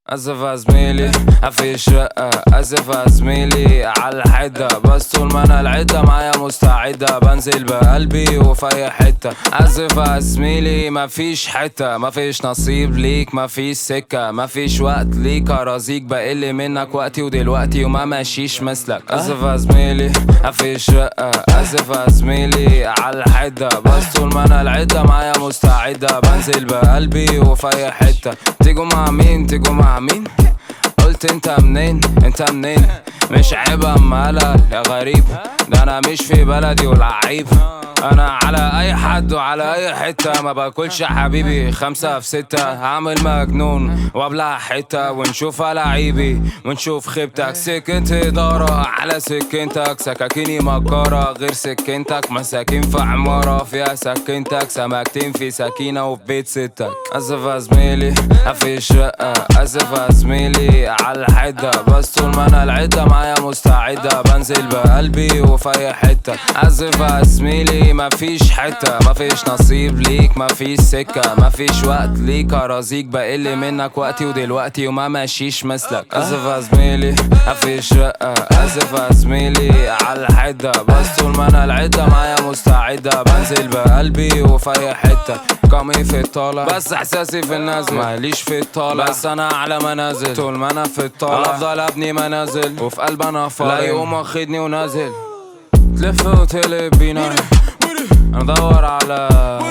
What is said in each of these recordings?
اسف يا زميلي مفيش رقة اسف يا زميلي على الحدة بس طول ما انا العدة معايا مستعدة بنزل بقلبي وفي اي حتة اسف يا زميلي مفيش حتة مفيش نصيب ليك مفيش سكة مفيش وقت ليك ارازيك بقل منك وقتي ودلوقتي وما ماشيش مثلك اسف يا زميلي مفيش رقة اسف يا زميلي على الحدة بس طول ما انا العدة معايا مستعدة بنزل بقلبي وفي اي حتة تيجوا مع مين تيجوا مع مين قلت انت منين انت منين مش عيب اما قلق يا غريب ده انا مش في بلدي ولعيب انا على اي حد وعلى اي حتة ما باكلش حبيبي خمسة في ستة هعمل مجنون وابلع حتة ونشوف لعيبي ونشوف خيبتك سكنت إدارة على سكنتك سكاكيني مكارة غير سكنتك مساكين في عمارة فيها سكنتك سمكتين في سكينة وفي بيت ستك اسف يا زميلي مفيش رقة اسف يا زميلي على الحدة بس طول ما انا العدة معايا مستعدة بنزل بقلبي وفي اي حتة اسف يا زميلي مفيش حتة مفيش نصيب ليك مفيش سكة مفيش وقت ليك ارازيك بقل منك وقتي ودلوقتي وما ماشيش مثلك اسف يا زميلي مفيش رقة اسف يا زميلي على الحدة بس طول ما انا العدة معايا مستعدة بنزل بقلبي وفي اي حتة قامي في الطالع بس احساسي في النازل ماليش في الطالع بس انا على منازل طول ما انا في الطالع افضل ابني منازل وفي قلب انا فاضي لا يقوم واخدني ونازل تلف وتقلب بينا ندور على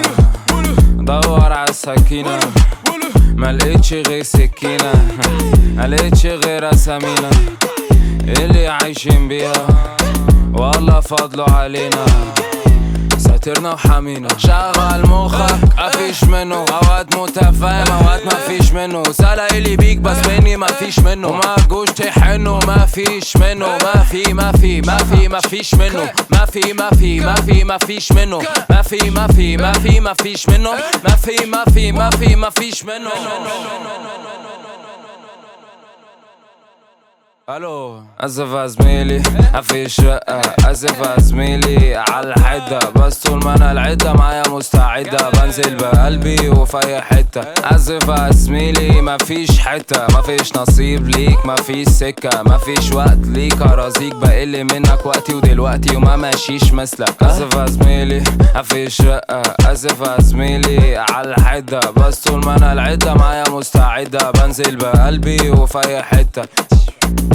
ندور على السكينة ما لقيتش غير سكينة ما لقيتش غير اسامينا اللي عايشين بيها والله فضلوا علينا ساترنا وحامينا شغل مخك مفيش منه اوقات متفاهم اوقات مفيش منه سلا اللي بيك بس مني مفيش منه وما تجوش تحنه مفيش منه ما في ما في ما في مفيش منه ما في ما في ما في مفيش منه ما في ما في ما في مفيش منه ما في ما في ما في مفيش منه الو اسف يا زميلي مفيش رقة اسف يا زميلي على الحدة بس طول ما انا العدة معايا مستعدة بنزل بقلبي وفي اي حتة اسف يا زميلي مفيش حتة مفيش نصيب ليك مفيش سكة مفيش وقت ليك ارازيك بقل منك وقتي ودلوقتي وما ماشيش مثلك اسف يا زميلي مفيش رقة اسف يا زميلي على الحدة بس طول ما انا العدة معايا مستعدة بنزل بقلبي وفي اي حتة